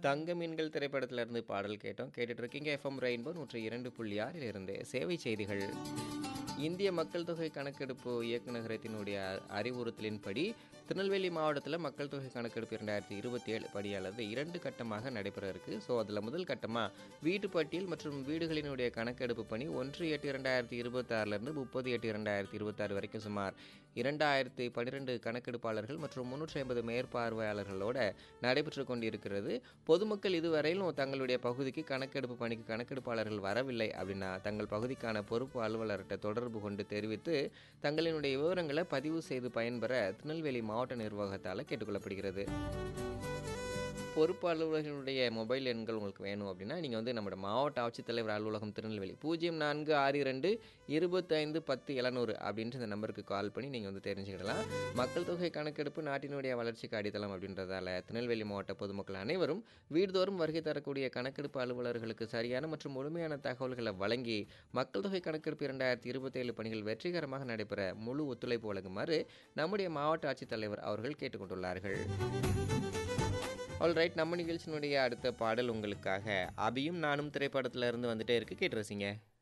தங்க மீன்கள் திரைப்படத்திலிருந்து பாடல் கேட்டோம் கேட்டுட்டு இருக்கீங்க எஃப்எம் ரெயின்போ நூற்றி இரண்டு புள்ளி ஆறில் இருந்து சேவை செய்திகள் இந்திய மக்கள் தொகை கணக்கெடுப்பு இயக்குநரகத்தினுடைய அறிவுறுத்தலின்படி திருநெல்வேலி மாவட்டத்தில் மக்கள் தொகை கணக்கெடுப்பு இரண்டாயிரத்தி இருபத்தி ஏழு படி அளவு இரண்டு கட்டமாக நடைபெற இருக்கு ஸோ அதில் முதல் கட்டமாக வீட்டு பட்டியல் மற்றும் வீடுகளினுடைய கணக்கெடுப்பு பணி ஒன்று எட்டு இரண்டாயிரத்தி இருபத்தாறுலேருந்து முப்பது எட்டு இரண்டாயிரத்தி இருபத்தாறு வரைக்கும் சுமார் இரண்டாயிரத்தி பன்னிரெண்டு கணக்கெடுப்பாளர்கள் மற்றும் முன்னூற்றி ஐம்பது மேற்பார்வையாளர்களோட நடைபெற்று கொண்டிருக்கிறது பொதுமக்கள் இதுவரையிலும் தங்களுடைய பகுதிக்கு கணக்கெடுப்பு பணிக்கு கணக்கெடுப்பாளர்கள் வரவில்லை அப்படின்னா தங்கள் பகுதிக்கான பொறுப்பு அலுவலர்கிட்ட தொடர்பு கொண்டு தெரிவித்து தங்களினுடைய விவரங்களை பதிவு செய்து பயன்பெற திருநெல்வேலி மாவட்ட நிர்வாகத்தால் கேட்டுக்கொள்ளப்படுகிறது பொறுப்பு அலுவலர்களுடைய மொபைல் எண்கள் உங்களுக்கு வேணும் அப்படின்னா நீங்கள் வந்து நம்மளோட மாவட்ட ஆட்சித்தலைவர் அலுவலகம் திருநெல்வேலி பூஜ்ஜியம் நான்கு ஆறு இரண்டு இருபத்தைந்து பத்து எழுநூறு அப்படின்ற இந்த நம்பருக்கு கால் பண்ணி நீங்கள் வந்து தெரிஞ்சுக்கிடலாம் மக்கள் தொகை கணக்கெடுப்பு நாட்டினுடைய வளர்ச்சிக்கு அடித்தளம் அப்படின்றதால திருநெல்வேலி மாவட்ட பொதுமக்கள் அனைவரும் வீடுதோறும் வருகை தரக்கூடிய கணக்கெடுப்பு அலுவலர்களுக்கு சரியான மற்றும் முழுமையான தகவல்களை வழங்கி மக்கள் தொகை கணக்கெடுப்பு இரண்டாயிரத்தி இருபத்தேழு பணிகள் வெற்றிகரமாக நடைபெற முழு ஒத்துழைப்பு வழங்குமாறு நம்முடைய மாவட்ட ஆட்சித்தலைவர் அவர்கள் கேட்டுக்கொண்டுள்ளார்கள் ஆல்ரைட் நம்ம நிகழ்ச்சியினுடைய அடுத்த பாடல் உங்களுக்காக அபியும் நானும் திரைப்படத்துல இருந்து வந்துட்டே இருக்கு கேட்டு ரசிங்க